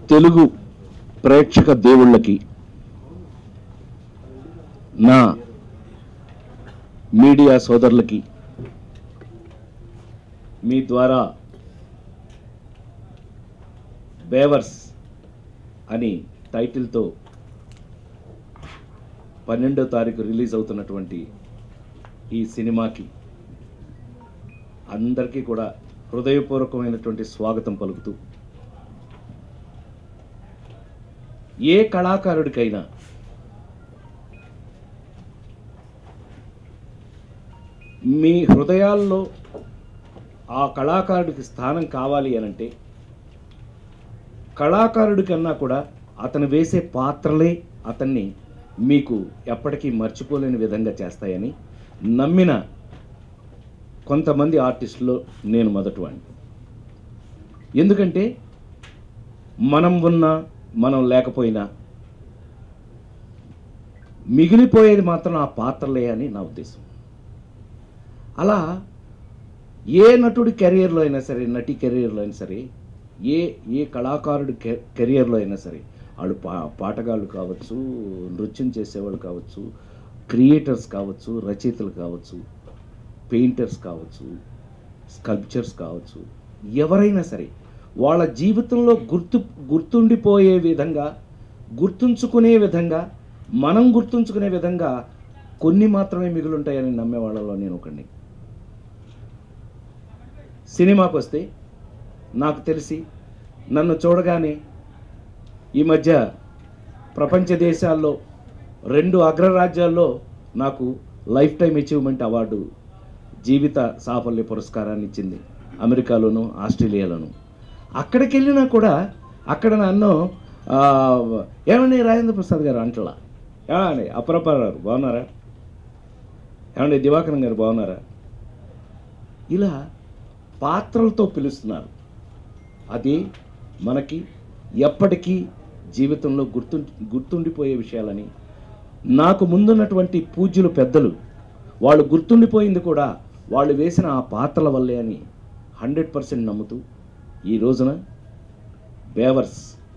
తెలుగు ప్రేక్షక దేవుళ్ళకి నా మీడియా సోదరులకి మీ ద్వారా బేవర్స్ అని టైటిల్తో పన్నెండో తారీఖు రిలీజ్ అవుతున్నటువంటి ఈ సినిమాకి అందరికీ కూడా హృదయపూర్వకమైనటువంటి స్వాగతం పలుకుతూ ఏ కళాకారుడికైనా మీ హృదయాల్లో ఆ కళాకారుడికి స్థానం కావాలి అనంటే కళాకారుడి కన్నా కూడా అతను వేసే పాత్రలే అతన్ని మీకు ఎప్పటికీ మర్చిపోలేని విధంగా చేస్తాయని నమ్మిన కొంతమంది ఆర్టిస్టులో నేను మొదటివాడిని ఎందుకంటే మనం ఉన్నా మనం లేకపోయినా మిగిలిపోయేది మాత్రం ఆ పాత్రలే అని నా ఉద్దేశం అలా ఏ నటుడి కెరియర్లో అయినా సరే నటి కెరియర్లో అయినా సరే ఏ ఏ కళాకారుడి కె కెరియర్లో అయినా సరే వాళ్ళు పా పాటగాళ్ళు కావచ్చు నృత్యం చేసేవాళ్ళు కావచ్చు క్రియేటర్స్ కావచ్చు రచయితలు కావచ్చు పెయింటర్స్ కావచ్చు స్కల్ప్చర్స్ కావచ్చు ఎవరైనా సరే వాళ్ళ జీవితంలో గుర్తు గుర్తుండిపోయే విధంగా గుర్తుంచుకునే విధంగా మనం గుర్తుంచుకునే విధంగా కొన్ని మాత్రమే మిగులుంటాయని నమ్మే వాళ్ళలో నేను ఒకడిని సినిమాకి వస్తే నాకు తెలిసి నన్ను చూడగానే ఈ మధ్య ప్రపంచ దేశాల్లో రెండు అగ్రరాజ్యాల్లో నాకు లైఫ్ టైం అచీవ్మెంట్ అవార్డు జీవిత సాఫల్య పురస్కారాన్ని ఇచ్చింది అమెరికాలోను ఆస్ట్రేలియాలోను అక్కడికి వెళ్ళినా కూడా అక్కడ నన్ను ఆ, ఏమండి రాజేంద్ర ప్రసాద్ గారు అంటలా ఏమండి అపరపారు గారు బాగున్నారా ఏమండి దివాకరం గారు బాగున్నారా ఇలా పాత్రలతో పిలుస్తున్నారు అది మనకి ఎప్పటికీ జీవితంలో గుర్తు గుర్తుండిపోయే విషయాలని నాకు ముందున్నటువంటి పూజ్యులు పెద్దలు వాళ్ళు గుర్తుండిపోయింది కూడా వాళ్ళు వేసిన ఆ పాత్రల వల్లే అని హండ్రెడ్ పర్సెంట్ నమ్ముతూ ఈ రోజున బేవర్స్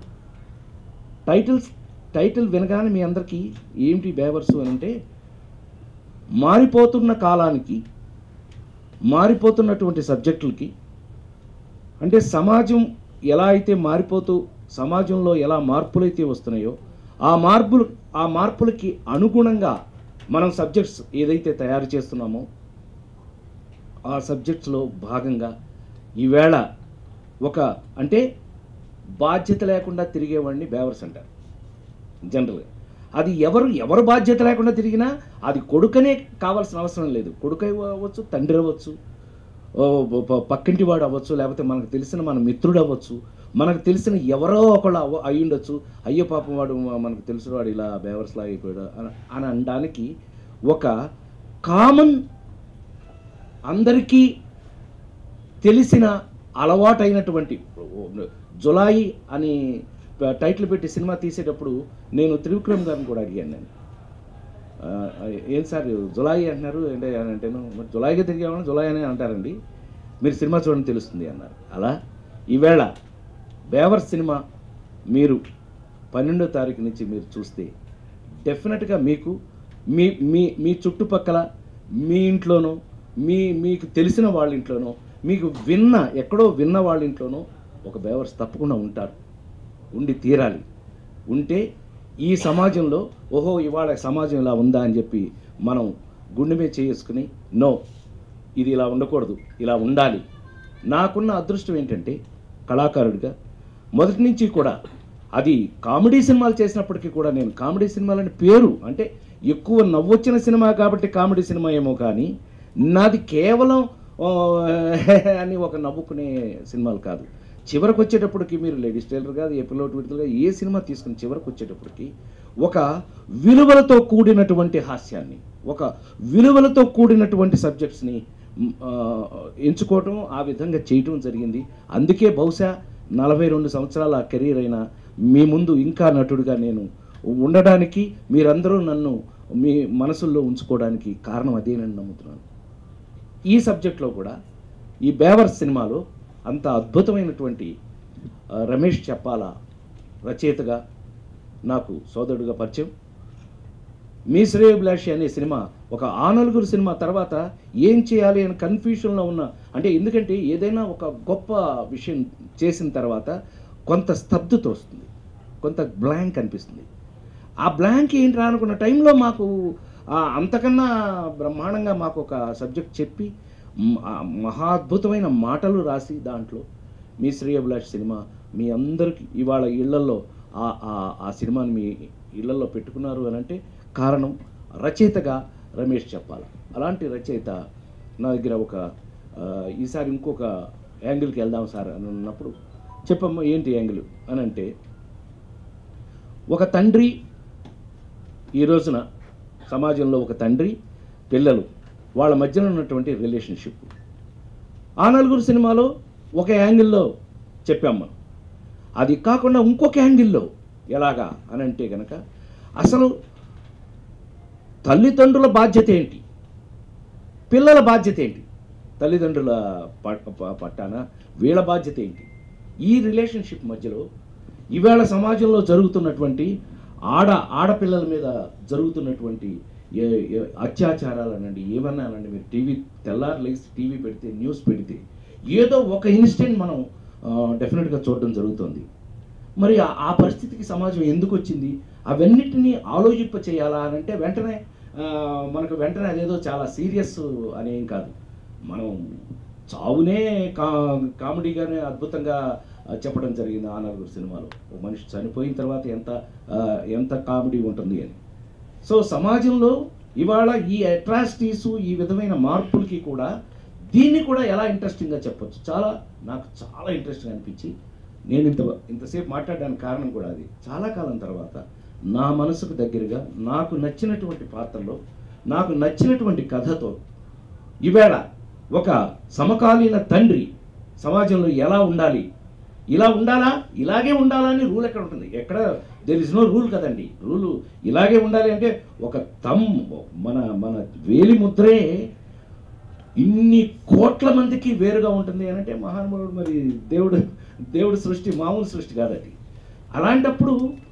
టైటిల్స్ టైటిల్ వినగానే మీ అందరికీ ఏమిటి బేవర్స్ అని అంటే మారిపోతున్న కాలానికి మారిపోతున్నటువంటి సబ్జెక్టులకి అంటే సమాజం ఎలా అయితే మారిపోతూ సమాజంలో ఎలా మార్పులైతే వస్తున్నాయో ఆ మార్పులు ఆ మార్పులకి అనుగుణంగా మనం సబ్జెక్ట్స్ ఏదైతే తయారు చేస్తున్నామో ఆ సబ్జెక్ట్స్లో భాగంగా ఈవేళ ఒక అంటే బాధ్యత లేకుండా తిరిగేవాడిని బేవర్స్ అంటారు జనరల్గా అది ఎవరు ఎవరు బాధ్యత లేకుండా తిరిగినా అది కొడుకనే కావాల్సిన అవసరం లేదు కొడుకై అవ్వచ్చు తండ్రి అవ్వచ్చు ఓ ప- ప- పక్కింటి వాడు అవ్వచ్చు లేకపోతే మనకు తెలిసిన మన మిత్రుడు అవ్వచ్చు మనకు తెలిసిన ఎవరో ఒకళ్ళు అవ్వ అయి ఉండొచ్చు అయ్యో పాపం వాడు మ- మనకు తెలిసిన వాడు ఇలా బేవర్స్లా అయిపోయాడు అని అని అనడానికి ఒక కామన్ అందరికీ తెలిసిన అలవాటైనటువంటి జులాయి అని టైటిల్ పెట్టి సినిమా తీసేటప్పుడు నేను త్రివిక్రమ్ గారిని కూడా అడిగాను నేను ఆ, ఏం సార్ జులాయి అంటున్నారు అంటే అని అంటేను మరి జులాయిగా తిరిగామని జులాయి అని అంటారండి మీరు సినిమా చూడండి తెలుస్తుంది అన్నారు అలా ఈవేళ బేవర్ సినిమా మీరు పన్నెండో తారీఖు నుంచి మీరు చూస్తే డెఫినెట్గా మీకు మీ మీ మీ చుట్టుపక్కల మీ ఇంట్లోనో మీ మీకు తెలిసిన వాళ్ళ ఇంట్లోనో మీకు విన్న ఎక్కడో విన్న వాళ్ళ ఇంట్లోనో ఒక బేవర్స్ తప్పకుండా ఉంటారు ఉండి తీరాలి ఉంటే ఈ సమాజంలో ఓహో ఇవాళ సమాజం ఇలా ఉందా అని చెప్పి మనం గుండె మీద చేసుకుని నో ఇది ఇలా ఉండకూడదు ఇలా ఉండాలి నాకున్న అదృష్టం ఏంటంటే కళాకారుడిగా మొదటి నుంచి కూడా అది కామెడీ సినిమాలు చేసినప్పటికీ కూడా నేను కామెడీ సినిమాలని పేరు అంటే ఎక్కువ నవ్వొచ్చిన సినిమా కాబట్టి కామెడీ సినిమా ఏమో కానీ నాది కేవలం ఆ, అని ఒక నవ్వుకునే సినిమాలు కాదు చివరికి వచ్చేటప్పటికి మీరు లేడీస్ టైలర్ కాదు ఏ పిల్లలు విడుదలగా ఏ సినిమా తీసుకుని చివరికి వచ్చేటప్పటికి ఒక విలువలతో కూడినటువంటి హాస్యాన్ని ఒక విలువలతో కూడినటువంటి సబ్జెక్ట్స్ని మ్, ఆ, ఎంచుకోవటం ఆ విధంగా చేయటం జరిగింది అందుకే బహుశా నలభై రెండు సంవత్సరాల కెరీర్ అయినా మీ ముందు ఇంకా నటుడిగా నేను ఉండడానికి మీరందరూ నన్ను మీ మనసుల్లో ఉంచుకోవడానికి కారణం అదేనని నమ్ముతున్నాను ఈ సబ్జెక్ట్లో కూడా ఈ బేవర్ సినిమాలో అంత అద్భుతమైనటువంటి ఆ, రమేష్ చెప్పాలా రచయితగా నాకు సోదరుడిగా పరిచయం మీ శ్రేయభిలాషి అనే సినిమా ఒక ఆ నలుగురు సినిమా తర్వాత ఏం చేయాలి అని కన్ఫ్యూషన్లో ఉన్న అంటే ఎందుకంటే ఏదైనా ఒక గొప్ప విషయం చేసిన తర్వాత కొంత స్తబ్దత వస్తుంది కొంత బ్లాంక్ అనిపిస్తుంది ఆ బ్లాంక్ ఏంటి అనుకున్న టైంలో మాకు ఆ అంతకన్నా బ్రహ్మాండంగా మాకు ఒక సబ్జెక్ట్ చెప్పి మ్, ఆ మహా అద్భుతమైన మాటలు రాసి దాంట్లో మీ శ్రేయభిలాష్ సినిమా మీ అందరికి ఇవాళ ఇళ్లలో ఆ ఆ- ఆ సినిమాని మీ ఇళ్లలో పెట్టుకున్నారు అని అంటే కారణం రచయితగా రమేష్ చెప్పాలి అలాంటి రచయిత నా దగ్గర ఒక ఆ, ఈసారి ఇంకొక యాంగిల్కి వెళ్దాం సార్ అని అన్నప్పుడు చెప్పమ్మా ఏంటి యాంగిల్ అని అంటే ఒక తండ్రి ఈ రోజున సమాజంలో ఒక తండ్రి పిల్లలు వాళ్ళ మధ్యన ఉన్నటువంటి రిలేషన్షిప్ ఆ నలుగురు సినిమాలో ఒక యాంగిల్లో చెప్పాం మనం అది కాకుండా ఇంకొక యాంగిల్లో ఎలాగా అని అంటే కనుక అసలు తల్లిదండ్రుల బాధ్యత ఏంటి పిల్లల బాధ్యత ఏంటి తల్లిదండ్రుల ప- ప- పట్టాన వీళ్ళ బాధ్యత ఏంటి ఈ రిలేషన్షిప్ మధ్యలో ఈవేళ సమాజంలో జరుగుతున్నటువంటి ఆడ ఆడపిల్లల మీద జరుగుతున్నటువంటి ఏ- ఏ- అత్యాచారాలు అనండి ఏమన్నా అనండి మీరు టీవీ తెల్లారు లేచి టీవీ పెడితే న్యూస్ పెడితే ఏదో ఒక ఇన్సిడెంట్ మనం డెఫినెట్గా చూడడం జరుగుతుంది మరి ఆ- ఆ పరిస్థితికి సమాజం ఎందుకు వచ్చింది అవన్నిటినీ ఆలోచింప చేయాలా అని అంటే వెంటనే ఆ, మనకు వెంటనే అదేదో చాలా సీరియస్ అనేం కాదు మనం చావునే కా కామెడీగానే అద్భుతంగా ఆ, చెప్పడం జరిగింది ఆ నలుగురు సినిమాలో ఒక మనిషి చనిపోయిన తర్వాత ఎంత ఆ, ఎంత కామెడీ ఉంటుంది అని సో సమాజంలో ఇవాళ ఈ అట్రాసిటీస్ ఈ విధమైన మార్పులకి కూడా దీన్ని కూడా ఎలా ఇంట్రెస్టింగ్గా చెప్పొచ్చు చాలా నాకు చాలా ఇంట్రెస్టింగ్ అనిపించి నేను ఇంత ఇంతసేపు మాట్లాడడానికి కారణం కూడా అది చాలా కాలం తర్వాత నా మనసుకు దగ్గరగా నాకు నచ్చినటువంటి పాత్రలో నాకు నచ్చినటువంటి కథతో ఈవేళ ఒక సమకాలీన తండ్రి సమాజంలో ఎలా ఉండాలి ఇలా ఉండాలా ఇలాగే ఉండాలా అని రూల్ ఎక్కడ ఉంటుంది ఎక్కడ దేర్ ఇస్ నో రూల్ కదండి రూలు ఇలాగే ఉండాలి అంటే ఒక తమ్ మన మన వేలి ముద్రే ఇన్ని కోట్ల మందికి వేరుగా ఉంటుంది అని అంటే మహానుభావుడు మరి దేవుడు దేవుడు సృష్టి మామూలు సృష్టి కాదది అలాంటప్పుడు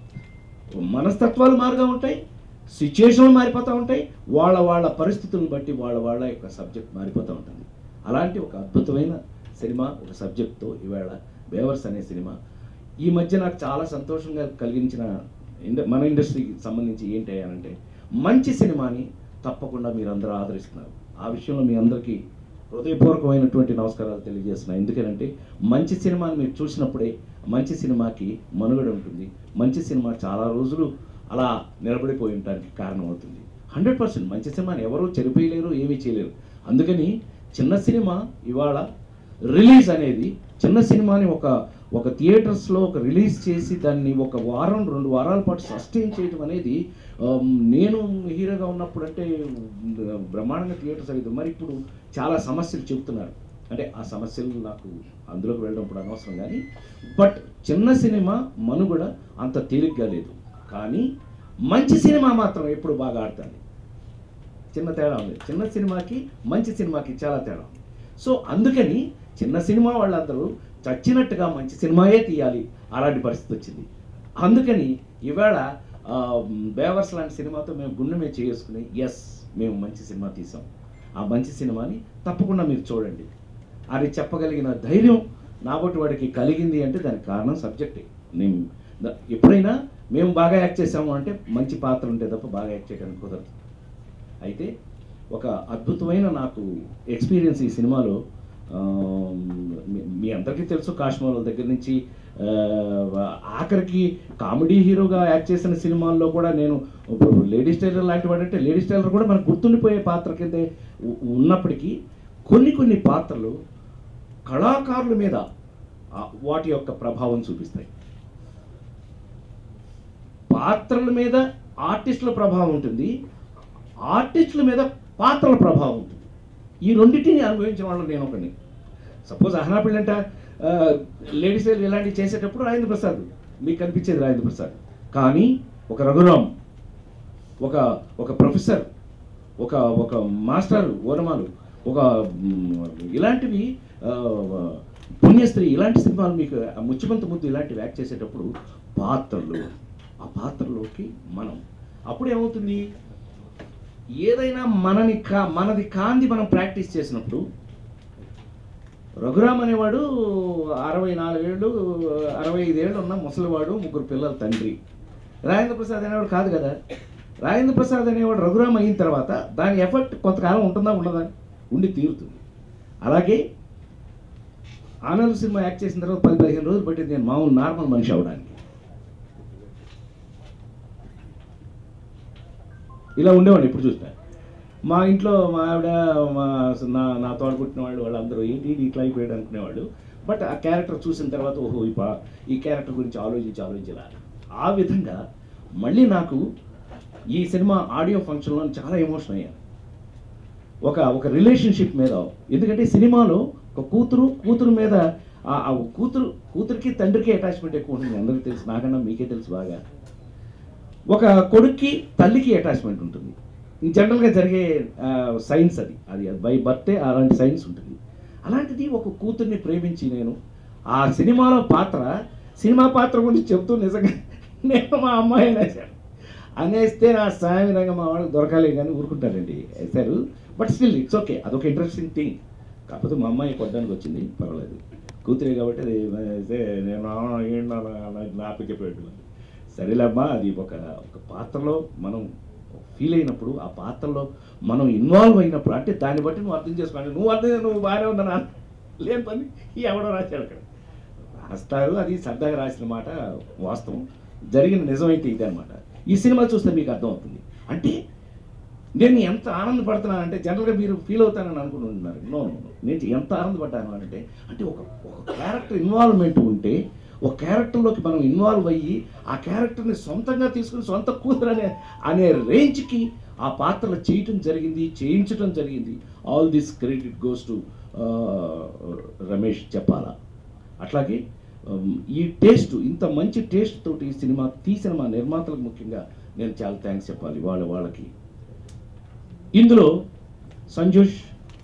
మనస్తత్వాలు మారుగా ఉంటాయి సిచ్యుయేషన్లు మారిపోతూ ఉంటాయి వాళ్ళ వాళ్ళ పరిస్థితులను బట్టి వాళ్ళ వాళ్ళ యొక్క సబ్జెక్ట్ మారిపోతూ ఉంటుంది అలాంటి ఒక అద్భుతమైన సినిమా ఒక సబ్జెక్ట్తో ఈవేళ బేవర్స్ అనే సినిమా ఈ మధ్య నాకు చాలా సంతోషంగా కలిగించిన ఇండ మన ఇండస్ట్రీకి సంబంధించి ఏంటి అంటే మంచి సినిమాని తప్పకుండా మీరు అందరూ ఆదరిస్తున్నారు ఆ విషయంలో మీ అందరికీ హృదయపూర్వకమైనటువంటి నమస్కారాలు తెలియజేస్తున్నాను ఎందుకంటే మంచి సినిమాని మీరు చూసినప్పుడే మంచి సినిమాకి మనుగడ ఉంటుంది మంచి సినిమా చాలా రోజులు అలా నిలబడిపోయి ఉండడానికి కారణం అవుతుంది హండ్రెడ్ పర్సెంట్ మంచి సినిమాని ఎవరూ చెరిపోయలేరు ఏమీ చేయలేరు అందుకని చిన్న సినిమా ఇవాళ రిలీజ్ అనేది చిన్న సినిమాని ఒక ఒక థియేటర్స్లో ఒక రిలీజ్ చేసి దాన్ని ఒక వారం రెండు వారాల పాటు సస్టైన్ చేయడం అనేది ఆమ్, నేను హీరోగా ఉన్నప్పుడు అంటే ఉమ్, బ్రహ్మాండంగా థియేటర్స్ అయితే మరి ఇప్పుడు చాలా సమస్యలు చెబుతున్నారు అంటే ఆ సమస్యలు నాకు అందులోకి వెళ్ళడం ఇప్పుడు అనవసరం కానీ బట్ చిన్న సినిమా మనుగడ అంత తేలిగ్గా లేదు కానీ మంచి సినిమా మాత్రం ఎప్పుడు బాగా ఆడుతుంది చిన్న తేడా ఉంది చిన్న సినిమాకి మంచి సినిమాకి చాలా తేడా ఉంది సో అందుకని చిన్న సినిమా వాళ్ళందరూ చచ్చినట్టుగా మంచి సినిమాయే తీయాలి అలాంటి పరిస్థితి వచ్చింది అందుకని ఇవాళ ఆ, బేవర్స్ లాంటి సినిమాతో మేము గుండె మీద చేసుకుని ఎస్ మేము మంచి సినిమా తీసాం ఆ మంచి సినిమాని తప్పకుండా మీరు చూడండి అది చెప్పగలిగిన ధైర్యం నాబట్టి వాడికి కలిగింది అంటే దానికి కారణం సబ్జెక్టే నేను ద- ఎప్పుడైనా మేము బాగా యాక్ట్ చేసాము అంటే మంచి పాత్ర ఉంటే తప్ప బాగా యాక్ట్ చేయడానికి కుదరదు అయితే ఒక అద్భుతమైన నాకు ఎక్స్పీరియన్స్ ఈ సినిమాలో ఆ, మీ- మీ అందరికీ తెలుసు కాశ్మీర్ దగ్గర నుంచి ఆ, ఆఖరికి కామెడీ హీరోగా యాక్ట్ చేసిన సినిమాల్లో కూడా నేను ఇప్పుడు లేడీస్ టైలర్ లాంటి వాడంటే లేడీస్ టైలర్ కూడా మనకు గుర్తుండిపోయే పాత్ర కింద ఉ- ఉన్నప్పటికీ కొన్ని కొన్ని పాత్రలు కళాకారుల మీద ఆ, వాటి యొక్క ప్రభావం చూపిస్తాయి పాత్రల మీద ఆర్టిస్టుల ప్రభావం ఉంటుంది ఆర్టిస్టుల మీద పాత్రల ప్రభావం ఉంటుంది ఈ రెండింటిని అనుభవించిన వాళ్ళు నేను ఒకని సపోజ్ అహనాపిల్ అంట లేడీస్ ఇలాంటివి చేసేటప్పుడు రాజేంద్ర ప్రసాద్ మీకు కనిపించేది రాజేంద్ర ప్రసాద్ కానీ ఒక రఘురామ్ ఒక ఒక ప్రొఫెసర్ ఒక ఒక మాస్టర్ ఓనమాలు ఒక మ్, ఇలాంటివి ఆ, పుణ్యస్త్రీ ఇలాంటి సినిమాలు మీకు ఆ ముచ్చిమంత ముద్దు ఇలాంటివి యాక్ట్ చేసేటప్పుడు పాత్రలు ఆ పాత్రలోకి మనం అప్పుడు ఏమవుతుంది ఏదైనా మనని కా మనది కాంది మనం ప్రాక్టీస్ చేసినప్పుడు రఘురామ్ అనేవాడు అరవై నాలుగేళ్ళు అరవై ఐదేళ్ళు ఉన్న ముసలివాడు ముగ్గురు పిల్లల తండ్రి రాజేంద్ర ప్రసాద్ అనేవాడు కాదు కదా రాజేంద్ర ప్రసాద్ అనేవాడు రఘురామ్ అయిన తర్వాత దాని ఎఫెక్ట్ కొంతకాలం ఉంటుందా ఉండదా ఉండి తీరుతుంది అలాగే ఆనంద్ సినిమా యాక్ట్ చేసిన తర్వాత పది పదిహేను రోజులు పట్టింది నేను మామూలు నార్మల్ మనిషి అవడానికి ఇలా ఉండేవాడిని ఇప్పుడు చూస్తే మా ఇంట్లో మా ఆవిడ మా నా నా తోడ పుట్టిన వాళ్ళు వాళ్ళందరూ ఏంటి ఇది ఇట్లా అయిపోయాడు అనుకునేవాళ్ళు బట్ ఆ క్యారెక్టర్ చూసిన తర్వాత ఓహో ఈ పా ఈ క్యారెక్టర్ గురించి ఆలోచించి ఆలోచించాల ఆ విధంగా మళ్ళీ నాకు ఈ సినిమా ఆడియో ఫంక్షన్లో చాలా ఎమోషన్ అయ్యాను ఒక ఒక రిలేషన్షిప్ మీద ఎందుకంటే సినిమాలో ఒక కూతురు కూతురు మీద ఆ ఆ కూతురు కూతురికి తండ్రికి అటాచ్మెంట్ ఎక్కువ ఉంటుంది అందరికీ తెలుసు నాకన్నా మీకే తెలుసు బాగా ఒక కొడుక్కి తల్లికి అటాచ్మెంట్ ఉంటుంది జనరల్గా జరిగే సైన్స్ అది అది బై బర్త్డే అలాంటి సైన్స్ ఉంటుంది అలాంటిది ఒక కూతుర్ని ప్రేమించి నేను ఆ సినిమాలో పాత్ర సినిమా పాత్ర గురించి చెప్తూ నిజంగా నేను మా అమ్మాయి అనేసాను అనేస్తే నా సాయం విధంగా మా వాళ్ళకి దొరకాలి కానీ ఊరుకుంటారండి వేశారు బట్ స్టిల్ ఇట్స్ ఓకే అదొక ఇంట్రెస్టింగ్ థింగ్ కాకపోతే మా అమ్మాయి కొట్టడానికి వచ్చింది పర్వాలేదు కూతురే కాబట్టి అది అయితే నేను నాపికపోయాడు సరేలేమ్మా అది ఒక ఒక పాత్రలో మనం ఫీల్ అయినప్పుడు ఆ పాత్రలో మనం ఇన్వాల్వ్ అయినప్పుడు అంటే దాన్ని బట్టి నువ్వు అర్థం చేసుకోండి నువ్వు అర్థం నువ్వు బాగానే ఉందా నా లేని పని ఎవడో రాశాడు అక్కడ రాస్తారు అది సరదాగా రాసిన మాట వాస్తవం జరిగిన నిజమైతే ఇదే అనమాట ఈ సినిమా చూస్తే మీకు అర్థమవుతుంది అంటే నేను ఎంత ఆనందపడుతున్నానంటే జనరల్గా మీరు ఫీల్ అవుతానని అనుకుంటున్నారు నో నో నో. నేను ఎంత ఆనందపడ్డాను అంటే అంటే ఒక ఒక క్యారెక్టర్ ఇన్వాల్వ్మెంట్ ఉంటే ఒక క్యారెక్టర్లోకి మనం ఇన్వాల్వ్ అయ్యి ఆ క్యారెక్టర్ని సొంతంగా తీసుకుని సొంత కూతురు అనే అనే రేంజ్కి ఆ పాత్రలు చేయటం జరిగింది చేయించడం జరిగింది all this credit goes to Ramesh చెప్పాలా అట్లాగే um, ఈ టేస్ట్ ఇంత మంచి టేస్ట్ తోటి ఈ సినిమా తీసిన మా నిర్మాతలకు ముఖ్యంగా నేను చాలా థ్యాంక్స్ చెప్పాలి వాళ్ళ వాళ్ళకి ఇందులో సంజోష్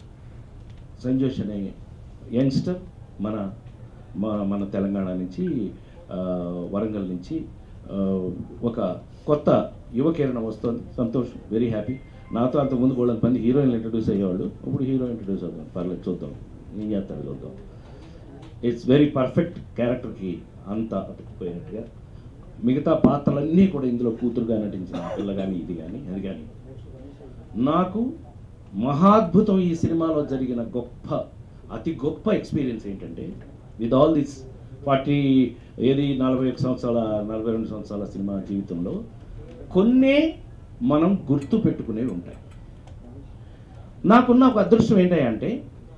సంజోష్ అనే యంగ్స్టర్ మన మన మన తెలంగాణ నుంచి ఆ, వరంగల్ నుంచి ఆ, ఒక కొత్త యువకిరణ వస్తుంది సంతోష్ వెరీ హ్యాపీ నాతో అంత ముందు కూడా మంది హీరోయిన్లు ఇంట్రడ్యూస్ అయ్యేవాళ్ళు ఇప్పుడు హీరో ఇంట్రడ్యూస్ అవుతాం పర్లేదు చూద్దాం ఏం చేస్తాడు చూద్దాం ఇట్స్ వెరీ పర్ఫెక్ట్ క్యారెక్టర్కి అంత అతుక్కుపోయినట్టుగా మిగతా పాత్రలన్నీ కూడా ఇందులో కూతురుగా నటించిన ఆ పిల్ల కానీ ఇది కానీ అది కానీ నాకు మహాద్భుతం ఈ సినిమాలో జరిగిన గొప్ప అతి గొప్ప ఎక్స్పీరియన్స్ ఏంటంటే విత్ ఆల్ దిస్ ఫార్టీ ఏది నలభై ఒక సంవత్సరాల నలభై రెండు సంవత్సరాల సినిమా జీవితంలో కొన్నే మనం గుర్తు పెట్టుకునేవి ఉంటాయి నాకున్న ఒక అదృష్టం ఏంటంటే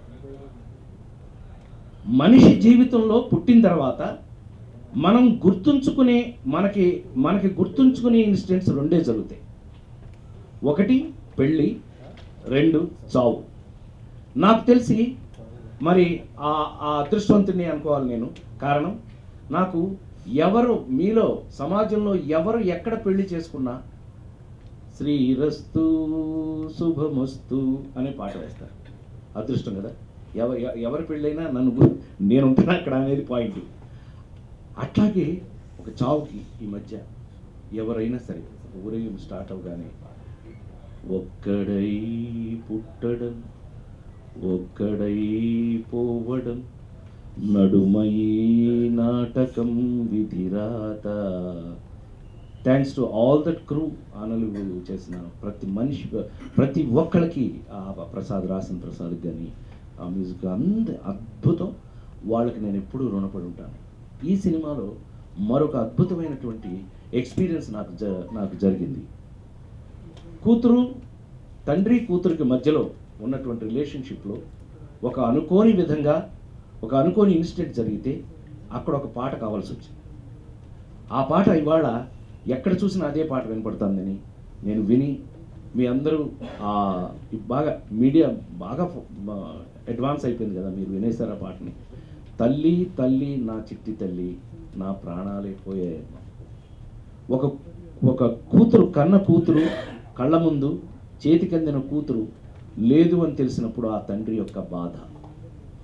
మనిషి జీవితంలో పుట్టిన తర్వాత మనం గుర్తుంచుకునే మనకి మనకి గుర్తుంచుకునే ఇన్సిడెంట్స్ రెండే జరుగుతాయి ఒకటి పెళ్ళి రెండు చావు నాకు తెలిసి మరి ఆ ఆ అదృష్టవంతుని అనుకోవాలి నేను కారణం నాకు ఎవరు మీలో సమాజంలో ఎవరు ఎక్కడ పెళ్లి చేసుకున్నా శ్రీరస్తు శుభమస్తు అనే పాట వేస్తారు అదృష్టం కదా ఎవ ఎ- ఎవరి పెళ్ళైనా నన్ను గు- నేను ఉంటాను అక్కడ అనేది పాయింట్ అట్లాగే ఒక చావుకి ఈ మధ్య ఎవరైనా సరే ఊరేగింపు స్టార్ట్ అవగానే ఒక్కడై పుట్టడం ఒక్కడై పోవడం నడుమై నాటకం విధిరాత thanks to all that crew ఆనలు చేసిన ప్రతి మనిషి ప్రతి ఒక్కళ్ళకి ఆ ప్రసాద్ రాసిన ప్రసాద్ కానీ ఆ మ్యూజిక్ అంద అద్భుతం వాళ్ళకి నేను ఎప్పుడూ రుణపడి ఉంటాను ఈ సినిమాలో మరొక అద్భుతమైనటువంటి ఎక్స్పీరియన్స్ నాకు జ నాకు జరిగింది కూతురు తండ్రి కూతురికి మధ్యలో ఉన్నటువంటి రిలేషన్షిప్లో ఒక అనుకోని విధంగా ఒక అనుకోని ఇన్సిడెంట్ జరిగితే అక్కడ ఒక పాట కావాల్సి వచ్చింది ఆ పాట ఇవాళ ఎక్కడ చూసినా అదే పాట వినపడుతుందని నేను విని మీ అందరూ ఆ బాగా మీడియా బాగా అడ్వాన్స్ అయిపోయింది కదా మీరు వినేశారు ఆ పాటని తల్లి తల్లి నా చిట్టి తల్లి నా ప్రాణాలే పోయాయమ్మ ఒక ఒక కూతురు కన్న కూతురు కళ్ళ ముందు చేతికందిన కూతురు లేదు అని తెలిసినప్పుడు ఆ తండ్రి యొక్క బాధ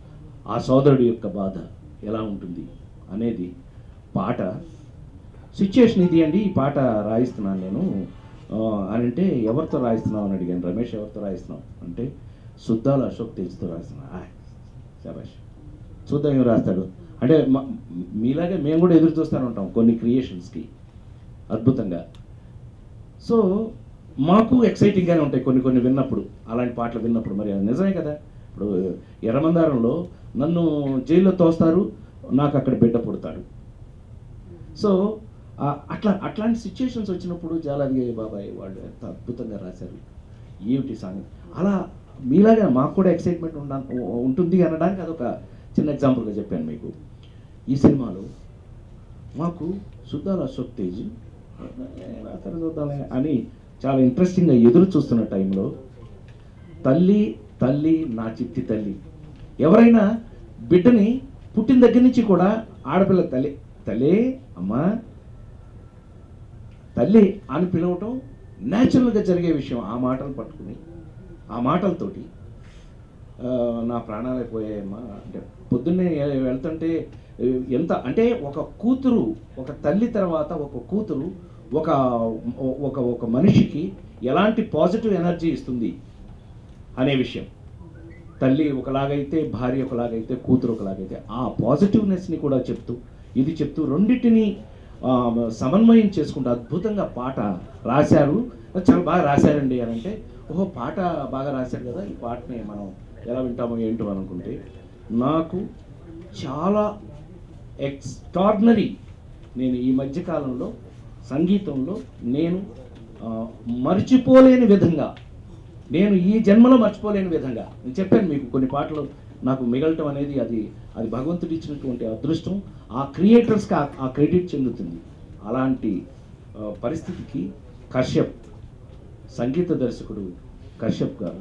ఆ సోదరుడి యొక్క బాధ ఎలా ఉంటుంది అనేది పాట సిచ్యుయేషన్ ఇది అండి ఈ పాట రాయిస్తున్నాను నేను ఆ, అని అంటే ఎవరితో రాయిస్తున్నావు అని అడిగాను రమేష్ ఎవరితో రాయిస్తున్నావు అంటే సుద్దాల అశోక్ తేజ్తో రాస్తున్నా ఆయ్, శబాష్ చూద్దాం ఏం రాస్తాడు అంటే మ- మీలాగే మేము కూడా ఎదురు చూస్తూనే ఉంటాం కొన్ని క్రియేషన్స్కి అద్భుతంగా సో మాకు ఎక్సైటింగ్గానే ఉంటాయి కొన్ని కొన్ని విన్నప్పుడు అలాంటి పాటలు విన్నప్పుడు మరి అది నిజమే కదా ఇప్పుడు ఎర్రమందారంలో నన్ను జైల్లో తోస్తారు నాకు అక్కడ బిడ్డ పుడతాడు సో ఆ, అట్లా అట్లాంటి సిచ్యుయేషన్స్ వచ్చినప్పుడు జాలాది బాబాయ్ వాళ్ళు ఎంత అద్భుతంగా రాశారు ఏమిటి సాంగ్ అలా మీలాగా మాకు కూడా ఎక్సైట్మెంట్ ఉండ ఉంటుంది అనడానికి అదొక చిన్న ఎగ్జాంపుల్గా చెప్పాను మీకు ఈ సినిమాలో మాకు సుద్దాల అశోక్ తేజ్ రాత్రి చూద్దాంలే అని చాలా ఇంట్రెస్టింగ్గా ఎదురు చూస్తున్న టైంలో తల్లి తల్లి నా చిట్టి తల్లి ఎవరైనా బిడ్డని పుట్టిన దగ్గర నుంచి కూడా ఆడపిల్ల తల్లి తల్లి అమ్మా తల్లి అని పిలవటం న్యాచురల్గా జరిగే విషయం ఆ మాటలు పట్టుకుని ఆ మాటలతోటి ఆ, నా ప్రాణాలు అయిపోయాయమ్మా అంటే పొద్దున్నే వెళ్తుంటే ఏ, ఎంత అంటే ఒక కూతురు ఒక తల్లి తర్వాత ఒక కూతురు ఒక ఒక ఒక మనిషికి ఎలాంటి పాజిటివ్ ఎనర్జీ ఇస్తుంది అనే విషయం తల్లి ఒకలాగైతే భార్య ఒకలాగైతే కూతురు ఒకలాగైతే ఆ పాజిటివ్నెస్ని కూడా చెప్తూ ఇది చెప్తూ రెండింటిని ఆ, సమన్వయం చేసుకుంటూ అద్భుతంగా పాట రాశారు చాలా బాగా రాశారండి అని అంటే ఓహో పాట బాగా రాశారు కదా ఈ పాటని మనం ఎలా వింటామో ఏంటో అనుకుంటే నాకు చాలా ఎక్స్ట్రాడినరీ నేను ఈ మధ్యకాలంలో సంగీతంలో నేను ఆ, మర్చిపోలేని విధంగా నేను ఈ జన్మలో మర్చిపోలేని విధంగా నేను చెప్పాను మీకు కొన్ని పాటలు నాకు మిగలటం అనేది అది అది భగవంతుడు ఇచ్చినటువంటి అదృష్టం ఆ క్రియేటర్స్కి ఆ- ఆ క్రెడిట్ చెందుతుంది అలాంటి ఆ, పరిస్థితికి కశ్యప్ సంగీత దర్శకుడు కశ్యప్ గారు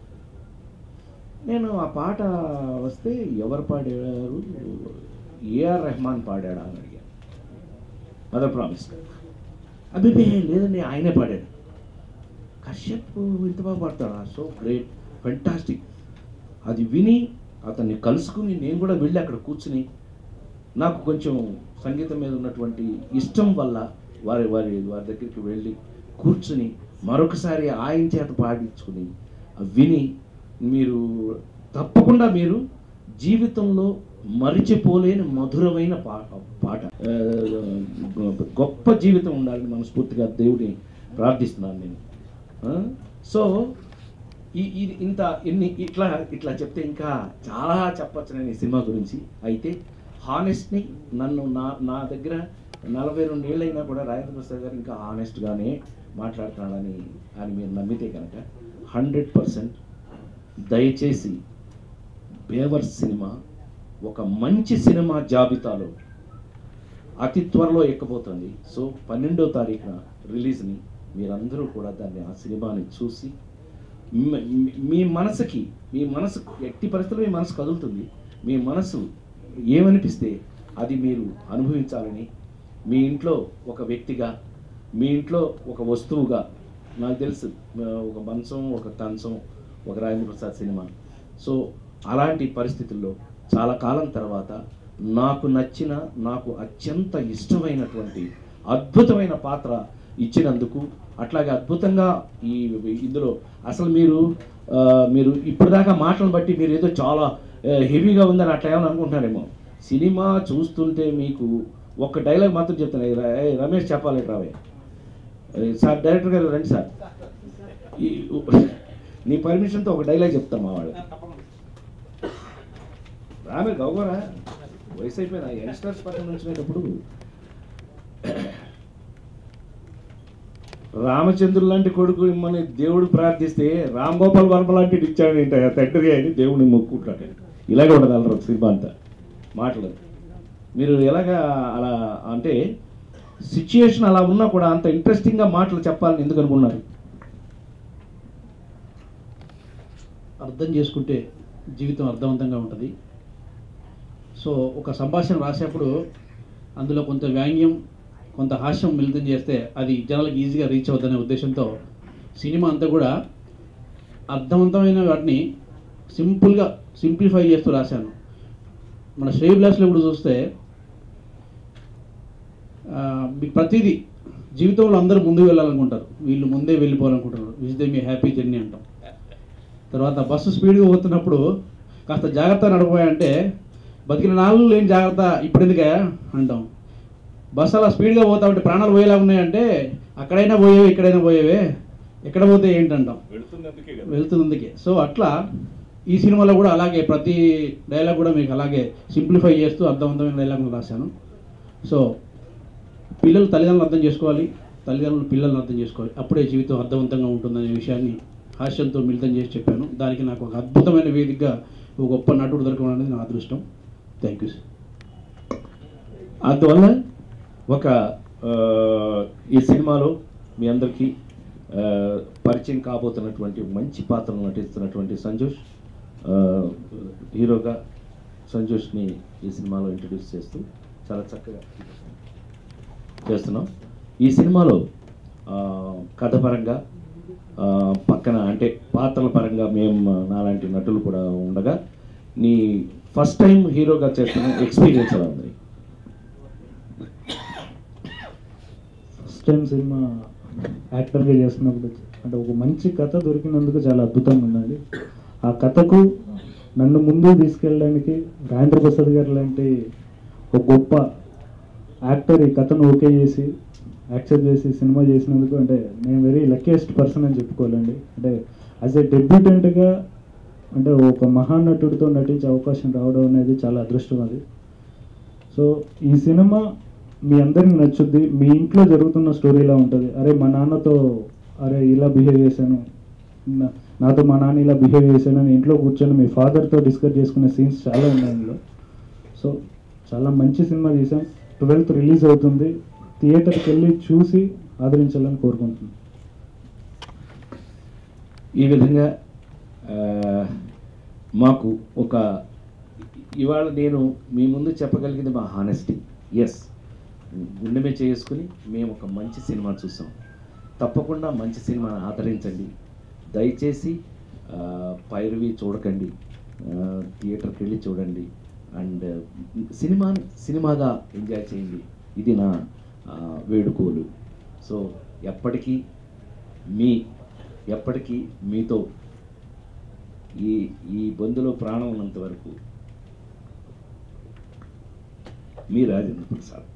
నేను ఆ పాట వస్తే ఎవరు పాడారు ఏఆర్ రెహమాన్ పాడాడా అని అడిగాను మదర్ ప్రామిస్ అభిపే లేదండి ఆయనే పాడాడు కశ్యప్ ఇంత బాగా పాడతాడా సో గ్రేట్ ఫెంటాస్టిక్ అది విని అతన్ని కలుసుకుని నేను కూడా వెళ్ళి అక్కడ కూర్చుని నాకు కొంచెం సంగీతం మీద ఉన్నటువంటి ఇష్టం వల్ల వారి వారి వారి దగ్గరికి వెళ్ళి కూర్చుని మరొకసారి ఆయన చేత పాడించుకుని ఆ విని మీరు తప్పకుండా మీరు జీవితంలో మరిచిపోలేని మధురమైన పాట పాట ఆ, గొప్ప జీవితం ఉండాలని మనస్ఫూర్తిగా దేవుడిని ప్రార్థిస్తున్నాను నేను ఆ? సో ఈ ఇది ఇంత ఇన్ని ఇట్లా ఇట్లా చెప్తే ఇంకా చాలా చెప్పచ్చు నేను ఈ సినిమా గురించి అయితే హానెస్ట్ని నన్ను నా నా దగ్గర నలభై రెండు ఏళ్ళైనా కూడా రాజేంద్ర ప్రసాద్ గారు ఇంకా హానెస్ట్గానే మాట్లాడుతున్నాడని అని మీరు నమ్మితే కనుక హండ్రెడ్ పర్సెంట్ దయచేసి బేవర్స్ సినిమా ఒక మంచి సినిమా జాబితాలో అతి త్వరలో ఎక్కబోతుంది సో పన్నెండో తారీఖున రిలీజ్ని మీరందరూ కూడా దాన్ని ఆ సినిమాని చూసి మీ- మీ- మీ మనసుకి మీ మనసు ఎట్టి పరిస్థితుల్లో మీ మనసు కదులుతుంది మీ మనసు ఏమనిపిస్తే అది మీరు అనుభవించాలని మీ ఇంట్లో ఒక వ్యక్తిగా మీ ఇంట్లో ఒక వస్తువుగా నాకు తెలుసు ఆ, ఒక మంచం ఒక కంచం ఒక రాజేంద్ర ప్రసాద్ సినిమా సో అలాంటి పరిస్థితుల్లో చాలా కాలం తర్వాత నాకు నచ్చిన నాకు అత్యంత ఇష్టమైనటువంటి అద్భుతమైన పాత్ర ఇచ్చినందుకు అట్లాగే అద్భుతంగా ఈ ఇందులో అసలు మీరు ఆ, మీరు ఇప్పటిదాకా మాటలను బట్టి మీరు ఏదో చాలా ఆ, హెవీగా ఉందని అట్లా ఏమని అనుకుంటున్నారేమో సినిమా చూస్తుంటే మీకు ఒక డైలాగ్ మాత్రం చెప్తాను ఏ ర- ఏ రమేష్ చెప్పాలి రావే ఏ, సార్ డైరెక్టర్ గారు రండి సార్ ఈ నీ పర్మిషన్తో ఒక డైలాగ్ చెప్తాం మా వాళ్ళు రామే గౌగోరా వయసు అయిపోయిన యంగ్స్టర్స్ పక్కన నుంచినప్పుడు రామచంద్రుడు లాంటి కొడుకు ఇమ్మని దేవుడు ప్రార్థిస్తే రామ్ గోపాల్ వర్మ లాంటి ఇచ్చాడు ఏంట తండ్రి అని దేవుడిని మొక్కుంటాడు ఇలాగే ఉండదు అల్లరు సినిమా అంతా మాటలు మీరు ఎలాగా అలా అంటే సిచ్యుయేషన్ అలా ఉన్నా కూడా అంత ఇంట్రెస్టింగ్గా మాటలు చెప్పాలని ఎందుకు అనుకున్నారు అర్థం చేసుకుంటే జీవితం అర్థవంతంగా ఉంటుంది సో ఒక సంభాషణ రాసేప్పుడు అందులో కొంత వ్యాంగ్యం కొంత హాస్యం మిళితం చేస్తే అది జనాలకు ఈజీగా రీచ్ అవుతుందనే ఉద్దేశంతో సినిమా అంతా కూడా అర్థవంతమైన వాటిని సింపుల్గా సింప్లిఫై చేస్తూ రాశాను మన శ్రేయ బ్లాస్లో ఇప్పుడు చూస్తే ఆ, మీకు ప్రతిదీ జీవితంలో అందరూ ముందుకు వెళ్ళాలనుకుంటారు వీళ్ళు ముందే వెళ్ళిపోవాలనుకుంటారు విచ్ దే మీ హ్యాపీ జర్నీ అంటాం తర్వాత బస్సు స్పీడ్గా పోతున్నప్పుడు కాస్త జాగ్రత్త నడపోయాయంటే బతికిన నాలుగు లేని జాగ్రత్త ఇప్పుడు ఎందుకే అంటాం బస్సు అలా స్పీడ్గా పోతా ఉంటే ప్రాణాలు పోయేలా ఉన్నాయంటే అక్కడైనా పోయేవే ఇక్కడైనా పోయేవే ఎక్కడ పోతే ఏంటంటాం వెళుతున్నందుకే వెళ్తున్నందుకే సో అట్లా ఈ సినిమాలో కూడా అలాగే ప్రతి డైలాగ్ కూడా మీకు అలాగే సింప్లిఫై చేస్తూ అర్థవంతమైన డైలాగ్ రాశాను సో పిల్లలు తల్లిదండ్రులు అర్థం చేసుకోవాలి తల్లిదండ్రులు పిల్లల్ని అర్థం చేసుకోవాలి అప్పుడే జీవితం అర్థవంతంగా ఉంటుందనే విషయాన్ని హాస్యంతో మిళితం చేసి చెప్పాను దానికి నాకు ఒక అద్భుతమైన వేదికగా ఒక గొప్ప నటుడు దొరకడం అనేది నా అదృష్టం థ్యాంక్ యూ సార్ అందువల్ల ఒక ఆ, ఈ సినిమాలో మీ అందరికీ ఆ, పరిచయం కాబోతున్నటువంటి మంచి పాత్రను నటిస్తున్నటువంటి సంజోష్ ఆ, హీరోగా సంజోష్ని ఈ సినిమాలో ఇంట్రడ్యూస్ చేస్తూ చాలా చక్కగా చేస్తున్నాం ఈ సినిమాలో ఆ, కథ పరంగా ఆ, పక్కన అంటే పాత్రల పరంగా మేము నాలాంటి నటులు కూడా ఉండగా నీ ఫస్ట్ టైం హీరోగా చేస్తున్న ఎక్స్పీరియన్స్ ఎలా ఉంది ఫస్ట్ టైం సినిమా యాక్టర్గా చేస్తున్నప్పుడు అంటే ఒక మంచి కథ దొరికినందుకు చాలా అద్భుతంగా ఉందండి ఆ కథకు నన్ను ముందుకు తీసుకెళ్ళడానికి రాజేంద్ర ప్రసాద్ గారు లాంటి ఒక గొప్ప యాక్టర్ ఈ కథను ఓకే చేసి యాక్సెప్ట్ చేసి సినిమా చేసినందుకు అంటే నేను వెరీ లక్కీయెస్ట్ పర్సన్ అని చెప్పుకోవాలండి అంటే యాజ్ ఏ డెబ్యూటెంట్గా అంటే ఒక మహానటుడితో నటించే అవకాశం రావడం అనేది చాలా అదృష్టం అది సో ఈ సినిమా మీ అందరికి నచ్చుద్ది మీ ఇంట్లో జరుగుతున్న స్టోరీలా ఉంటుంది అరే మా నాన్నతో అరే ఇలా బిహేవ్ చేశాను నా- నాతో మా నాన్న ఇలా బిహేవ్ చేశాను అని ఇంట్లో కూర్చొని మీ ఫాదర్తో డిస్కస్ చేసుకునే సీన్స్ చాలా ఉన్నాయి ఇందులో సో చాలా మంచి సినిమా తీసాం ట్వెల్త్ రిలీజ్ అవుతుంది థియేటర్కి వెళ్ళి చూసి ఆదరించాలని కోరుకుంటున్నాను ఈ విధంగా ఆ, మాకు ఒక ఇవాళ నేను మీ ముందు చెప్పగలిగింది మా హానెస్టీ ఎస్ గుండె మీద చేసుకుని మేము ఒక మంచి సినిమా చూసాం తప్పకుండా మంచి సినిమాని ఆదరించండి దయచేసి ఆ, పైరవి చూడకండి ఆ, థియేటర్కి వెళ్ళి చూడండి అండ్ సినిమాని సినిమాగా ఎంజాయ్ చేయండి ఇది నా ఆ, వేడుకోలు సో ఎప్పటికీ మీ ఎప్పటికీ మీతో ఈ ఈ బంధులో ప్రాణం ఉన్నంత వరకు మీ రాజేంద్ర ప్రసాద్